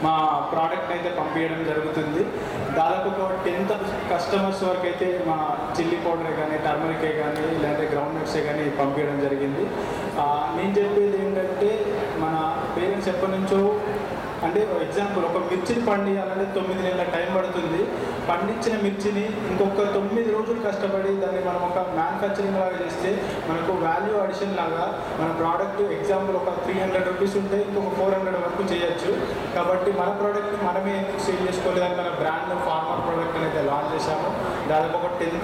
మా ప్రోడక్ట్ అయితే పంపించడం జరుగుతుంది దాదాపు ఒక టెన్త్ కస్టమర్స్ వరకు అయితే మా చిల్లీ పౌడరే కానీ టర్మరికే కానీ లేదంటే గ్రౌండ్ నట్సే కానీ పంపించడం జరిగింది ఆ, నేను చెప్పేది ఏంటంటే మన పేరెంట్స్ ఎప్పటి నుంచో అంటే ఎగ్జాంపుల్ ఒక మిర్చిని పండియాలంటే తొమ్మిది నెలల టైం పడుతుంది పండించిన మిర్చిని ఇంకొక తొమ్మిది రోజులు కష్టపడి దాన్ని మనం ఒక మ్యానుఫ్యాక్చరింగ్ లాగా చేస్తే మనకు వాల్యూ అడిషన్ లాగా మన ప్రోడక్ట్ ఎగ్జాంపుల్ ఒక త్రీ హండ్రెడ్ రూపీస్ ఉంటే ఇంకొక ఫోర్ హండ్రెడ్ వరకు చేయొచ్చు కాబట్టి మన ప్రోడక్ట్ని మనమే ఎందుకు సేల్ చేసుకోలేదని మన బ్రాండ్ ఫార్మర్ ప్రోడక్ట్ అనేది లాంచ్ చేశాము దాదాపు ఒక టెన్